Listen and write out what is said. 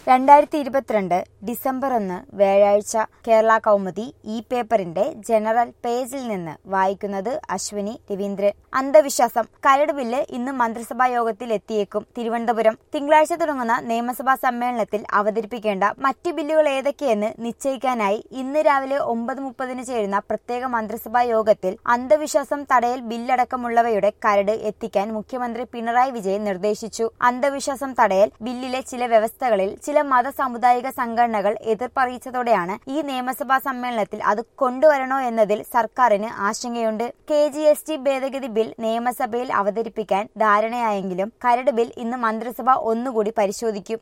രണ്ടായിരത്തി ഇരുപത്തിരണ്ട് ഡിസംബർ ഒന്ന് വ്യാഴാഴ്ച കേരള കൗമുദി ഈ പേപ്പറിന്റെ ജനറൽ പേജിൽ നിന്ന് വായിക്കുന്നത് അശ്വിനി രവീന്ദ്രൻ അന്ധവിശ്വാസം കരട് ബില്ല് ഇന്ന് മന്ത്രിസഭാ യോഗത്തിൽ എത്തിയേക്കും തിരുവനന്തപുരം തിങ്കളാഴ്ച തുടങ്ങുന്ന നിയമസഭാ സമ്മേളനത്തിൽ അവതരിപ്പിക്കേണ്ട മറ്റ് ബില്ലുകൾ ഏതൊക്കെയെന്ന് നിശ്ചയിക്കാനായി ഇന്ന് രാവിലെ ഒമ്പത് മുപ്പതിന് ചേരുന്ന പ്രത്യേക മന്ത്രിസഭാ യോഗത്തിൽ അന്ധവിശ്വാസം തടയൽ ബില്ലടക്കമുള്ളവയുടെ കരട് എത്തിക്കാൻ മുഖ്യമന്ത്രി പിണറായി വിജയൻ നിർദ്ദേശിച്ചു അന്ധവിശ്വാസം തടയൽ ബില്ലിലെ ചില വ്യവസ്ഥകളിൽ ചില മത സാമുദായിക സംഘടനകൾ എതിർപ്പറിയിച്ചതോടെയാണ് ഈ നിയമസഭാ സമ്മേളനത്തിൽ അത് കൊണ്ടുവരണോ എന്നതിൽ സർക്കാരിന് ആശങ്കയുണ്ട് കെ ജി എസ് ടി ഭേദഗതി ബിൽ നിയമസഭയിൽ അവതരിപ്പിക്കാൻ ധാരണയായെങ്കിലും കരട് ബിൽ ഇന്ന് മന്ത്രിസഭ ഒന്നുകൂടി പരിശോധിക്കും